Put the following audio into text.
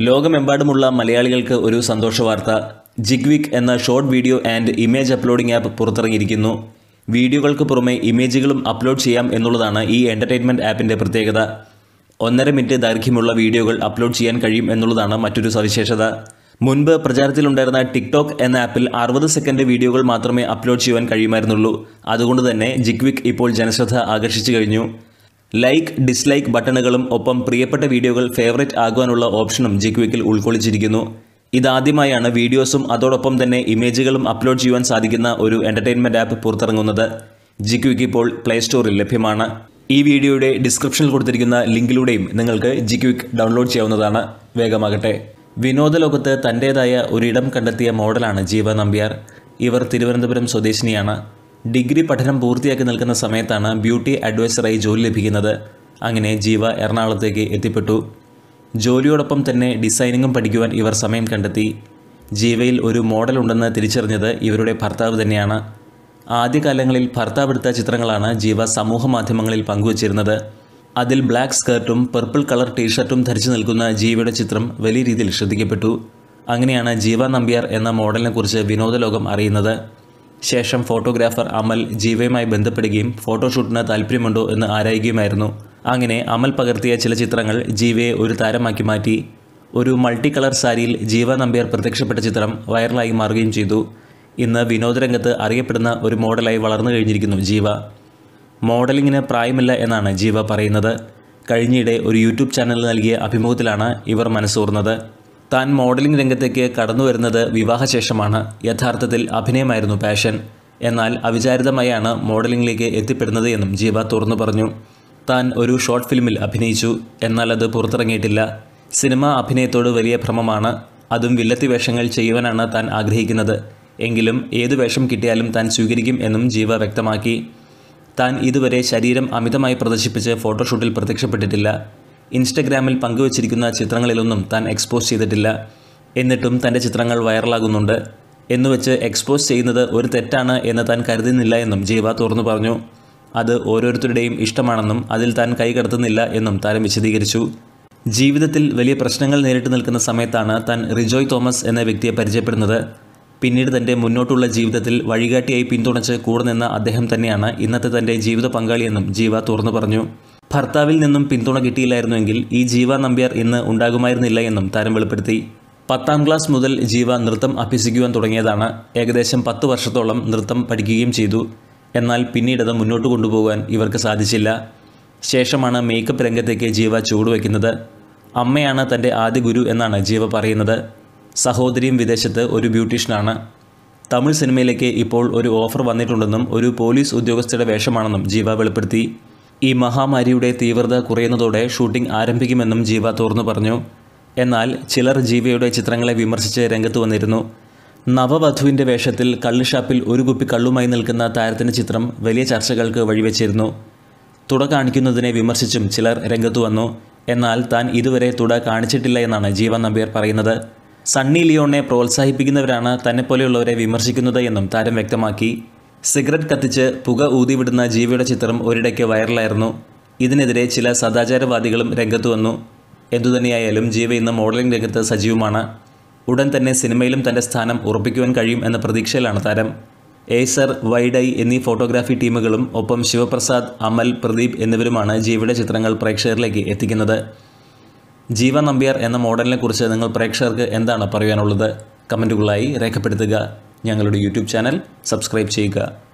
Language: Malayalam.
ലോകമെമ്പാടുമുള്ള മലയാളികൾക്ക് ഒരു സന്തോഷ വാർത്ത ജിഗ്വിക് എന്ന short video and image uploading app പുറത്തിറങ്ങിയിരിക്കുന്നു വീഡിയോകൾക്ക് പുറമെ ഇമേജുകളും അപ്ലോഡ് ചെയ്യാം എന്നുള്ളതാണ് ഈ എൻ്റർടൈൻമെൻറ്റ് ആപ്പിൻ്റെ പ്രത്യേകത ഒന്നര മിനിറ്റ് ദൈർഘ്യമുള്ള വീഡിയോകൾ അപ്ലോഡ് ചെയ്യാൻ കഴിയും എന്നുള്ളതാണ് മറ്റൊരു സവിശേഷത മുൻപ് പ്രചാരത്തിലുണ്ടായിരുന്ന ടിക്ടോക്ക് എന്ന ആപ്പിൽ അറുപത് സെക്കൻഡ് വീഡിയോകൾ മാത്രമേ അപ്ലോഡ് ചെയ്യുവാൻ കഴിയുമായിരുന്നുള്ളൂ അതുകൊണ്ട് തന്നെ ജിഗ്വിക് ഇപ്പോൾ ജനശ്രദ്ധ ആകർഷിച്ചു കഴിഞ്ഞു ലൈക്ക് ഡിസ്ലൈക്ക് ബട്ടണുകളും ഒപ്പം പ്രിയപ്പെട്ട വീഡിയോകൾ ഫേവറേറ്റ് ആകുവാനുള്ള ഓപ്ഷനും ജിക്വിക്കിൽ ഉൾക്കൊള്ളിച്ചിരിക്കുന്നു ഇതാദ്യമായാണ് വീഡിയോസും അതോടൊപ്പം തന്നെ ഇമേജുകളും അപ്ലോഡ് ചെയ്യുവാൻ സാധിക്കുന്ന ഒരു എൻ്റർടൈൻമെൻറ്റ് ആപ്പ് പുറത്തിറങ്ങുന്നത് ജിക്വിക്ക് ഇപ്പോൾ പ്ലേ സ്റ്റോറിൽ ലഭ്യമാണ് ഈ വീഡിയോയുടെ ഡിസ്ക്രിപ്ഷനിൽ കൊടുത്തിരിക്കുന്ന ലിങ്കിലൂടെയും നിങ്ങൾക്ക് ജിക്വിക്ക് ഡൗൺലോഡ് ചെയ്യാവുന്നതാണ് വേഗമാകട്ടെ വിനോദ ലോകത്ത് തൻ്റേതായ ഒരിടം കണ്ടെത്തിയ മോഡലാണ് ജീവ നമ്പ്യാർ ഇവർ തിരുവനന്തപുരം സ്വദേശിനിയാണ് ഡിഗ്രി പഠനം പൂർത്തിയാക്കി നിൽക്കുന്ന സമയത്താണ് ബ്യൂട്ടി അഡ്വൈസറായി ജോലി ലഭിക്കുന്നത് അങ്ങനെ ജീവ എറണാകുളത്തേക്ക് എത്തിപ്പെട്ടു ജോലിയോടൊപ്പം തന്നെ ഡിസൈനിങ്ങും പഠിക്കുവാൻ ഇവർ സമയം കണ്ടെത്തി ജീവയിൽ ഒരു മോഡൽ ഉണ്ടെന്ന് തിരിച്ചറിഞ്ഞത് ഇവരുടെ ഭർത്താവ് തന്നെയാണ് ആദ്യകാലങ്ങളിൽ ഭർത്താവ് എടുത്ത ചിത്രങ്ങളാണ് ജീവ സമൂഹ മാധ്യമങ്ങളിൽ പങ്കുവച്ചിരുന്നത് അതിൽ ബ്ലാക്ക് സ്കർട്ടും പർപ്പിൾ കളർ ടീഷർട്ടും ധരിച്ചു നിൽക്കുന്ന ജീവയുടെ ചിത്രം വലിയ രീതിയിൽ ശ്രദ്ധിക്കപ്പെട്ടു അങ്ങനെയാണ് ജീവ നമ്പ്യാർ എന്ന മോഡലിനെക്കുറിച്ച് വിനോദലോകം അറിയുന്നത് ശേഷം ഫോട്ടോഗ്രാഫർ അമൽ ജീവയുമായി ബന്ധപ്പെടുകയും ഫോട്ടോഷൂട്ടിന് താല്പര്യമുണ്ടോ എന്ന് ആരായുകയുമായിരുന്നു അങ്ങനെ അമൽ പകർത്തിയ ചില ചിത്രങ്ങൾ ജീവയെ ഒരു താരമാക്കി മാറ്റി ഒരു മൾട്ടി കളർ സാരിയിൽ ജീവ നമ്പ്യാർ പ്രത്യക്ഷപ്പെട്ട ചിത്രം വൈറലായി മാറുകയും ചെയ്തു ഇന്ന് വിനോദരംഗത്ത് അറിയപ്പെടുന്ന ഒരു മോഡലായി വളർന്നു കഴിഞ്ഞിരിക്കുന്നു ജീവ മോഡലിങ്ങിന് പ്രായമില്ല എന്നാണ് ജീവ പറയുന്നത് കഴിഞ്ഞിടെ ഒരു യൂട്യൂബ് ചാനലിൽ നൽകിയ അഭിമുഖത്തിലാണ് ഇവർ മനസ്സൂർന്നത് താൻ മോഡലിംഗ് രംഗത്തേക്ക് കടന്നു വരുന്നത് വിവാഹശേഷമാണ് യഥാർത്ഥത്തിൽ അഭിനയമായിരുന്നു പാഷൻ എന്നാൽ അവിചാരിതമായാണ് മോഡലിംഗിലേക്ക് എത്തിപ്പെടുന്നത് എന്നും ജീവ തുറന്നു പറഞ്ഞു താൻ ഒരു ഷോർട്ട് ഫിലിമിൽ അഭിനയിച്ചു എന്നാൽ അത് പുറത്തിറങ്ങിയിട്ടില്ല സിനിമ അഭിനയത്തോട് വലിയ ഭ്രമമാണ് അതും വില്ലത്തി വേഷങ്ങൾ ചെയ്യുവാനാണ് താൻ ആഗ്രഹിക്കുന്നത് എങ്കിലും ഏതു വേഷം കിട്ടിയാലും താൻ സ്വീകരിക്കും എന്നും ജീവ വ്യക്തമാക്കി താൻ ഇതുവരെ ശരീരം അമിതമായി പ്രദർശിപ്പിച്ച് ഫോട്ടോഷൂട്ടിൽ പ്രത്യക്ഷപ്പെട്ടിട്ടില്ല ഇൻസ്റ്റഗ്രാമിൽ പങ്കുവച്ചിരിക്കുന്ന ചിത്രങ്ങളിലൊന്നും താൻ എക്സ്പോസ് ചെയ്തിട്ടില്ല എന്നിട്ടും തൻ്റെ ചിത്രങ്ങൾ വൈറലാകുന്നുണ്ട് എന്നുവെച്ച് എക്സ്പോസ് ചെയ്യുന്നത് ഒരു തെറ്റാണ് എന്ന് താൻ കരുതുന്നില്ല എന്നും ജീവ തുറന്നു പറഞ്ഞു അത് ഓരോരുത്തരുടെയും ഇഷ്ടമാണെന്നും അതിൽ താൻ കൈകടത്തുന്നില്ല എന്നും താരം വിശദീകരിച്ചു ജീവിതത്തിൽ വലിയ പ്രശ്നങ്ങൾ നേരിട്ട് നിൽക്കുന്ന സമയത്താണ് താൻ റിജോയ് തോമസ് എന്ന വ്യക്തിയെ പരിചയപ്പെടുന്നത് പിന്നീട് തൻ്റെ മുന്നോട്ടുള്ള ജീവിതത്തിൽ വഴികാട്ടിയായി പിന്തുണച്ച് കൂടെ നിന്ന അദ്ദേഹം തന്നെയാണ് ഇന്നത്തെ തൻ്റെ ജീവിത പങ്കാളിയെന്നും ജീവ തുറന്നു പറഞ്ഞു ഭർത്താവിൽ നിന്നും പിന്തുണ കിട്ടിയില്ലായിരുന്നുവെങ്കിൽ ഈ ജീവ നമ്പ്യാർ ഇന്ന് ഉണ്ടാകുമായിരുന്നില്ല എന്നും താരം വെളിപ്പെടുത്തി പത്താം ക്ലാസ് മുതൽ ജീവ നൃത്തം അഭ്യസിക്കുവാൻ തുടങ്ങിയതാണ് ഏകദേശം പത്ത് വർഷത്തോളം നൃത്തം പഠിക്കുകയും ചെയ്തു എന്നാൽ പിന്നീടത് മുന്നോട്ട് കൊണ്ടുപോകാൻ ഇവർക്ക് സാധിച്ചില്ല ശേഷമാണ് മേക്കപ്പ് രംഗത്തേക്ക് ജീവ ചൂടുവയ്ക്കുന്നത് അമ്മയാണ് തൻ്റെ ആദ്യ ഗുരു എന്നാണ് ജീവ പറയുന്നത് സഹോദരിയും വിദേശത്ത് ഒരു ബ്യൂട്ടീഷ്യനാണ് തമിഴ് സിനിമയിലേക്ക് ഇപ്പോൾ ഒരു ഓഫർ വന്നിട്ടുണ്ടെന്നും ഒരു പോലീസ് ഉദ്യോഗസ്ഥയുടെ വേഷമാണെന്നും ജീവ വെളിപ്പെടുത്തി ഈ മഹാമാരിയുടെ തീവ്രത കുറയുന്നതോടെ ഷൂട്ടിംഗ് ആരംഭിക്കുമെന്നും ജീവ തുറന്നു പറഞ്ഞു എന്നാൽ ചിലർ ജീവയുടെ ചിത്രങ്ങളെ വിമർശിച്ച് രംഗത്ത് വന്നിരുന്നു നവവധുവിൻ്റെ വേഷത്തിൽ കള്ളുഷാപ്പിൽ ഒരു കുപ്പി കള്ളുമായി നിൽക്കുന്ന താരത്തിൻ്റെ ചിത്രം വലിയ ചർച്ചകൾക്ക് വഴിവെച്ചിരുന്നു തുട കാണിക്കുന്നതിനെ വിമർശിച്ചും ചിലർ രംഗത്തു വന്നു എന്നാൽ താൻ ഇതുവരെ തുട കാണിച്ചിട്ടില്ല എന്നാണ് ജീവ നമ്പ്യാർ പറയുന്നത് സണ്ണി ലിയോണെ പ്രോത്സാഹിപ്പിക്കുന്നവരാണ് തന്നെപ്പോലെയുള്ളവരെ വിമർശിക്കുന്നത് എന്നും താരം വ്യക്തമാക്കി സിഗരറ്റ് കത്തിച്ച് പുക ഊതിവിടുന്ന ജീവിയുടെ ചിത്രം ഒരിടയ്ക്ക് വൈറലായിരുന്നു ഇതിനെതിരെ ചില സദാചാരവാദികളും രംഗത്തു വന്നു എന്തുതന്നെയായാലും ജീവ ഇന്ന് മോഡലിംഗ് രംഗത്ത് സജീവമാണ് ഉടൻ തന്നെ സിനിമയിലും തൻ്റെ സ്ഥാനം ഉറപ്പിക്കുവാൻ കഴിയും എന്ന പ്രതീക്ഷയിലാണ് താരം ഏസർ വൈഡൈ എന്നീ ഫോട്ടോഗ്രാഫി ടീമുകളും ഒപ്പം ശിവപ്രസാദ് അമൽ പ്രദീപ് എന്നിവരുമാണ് ജീവയുടെ ചിത്രങ്ങൾ പ്രേക്ഷകരിലേക്ക് എത്തിക്കുന്നത് ജീവ നമ്പ്യാർ എന്ന മോഡലിനെ കുറിച്ച് നിങ്ങൾ പ്രേക്ഷകർക്ക് എന്താണ് പറയാനുള്ളത് കമൻറ്റുകളായി രേഖപ്പെടുത്തുക ഞങ്ങളുടെ യൂട്യൂബ് ചാനൽ സബ്സ്ക്രൈബ് ചെയ്യുക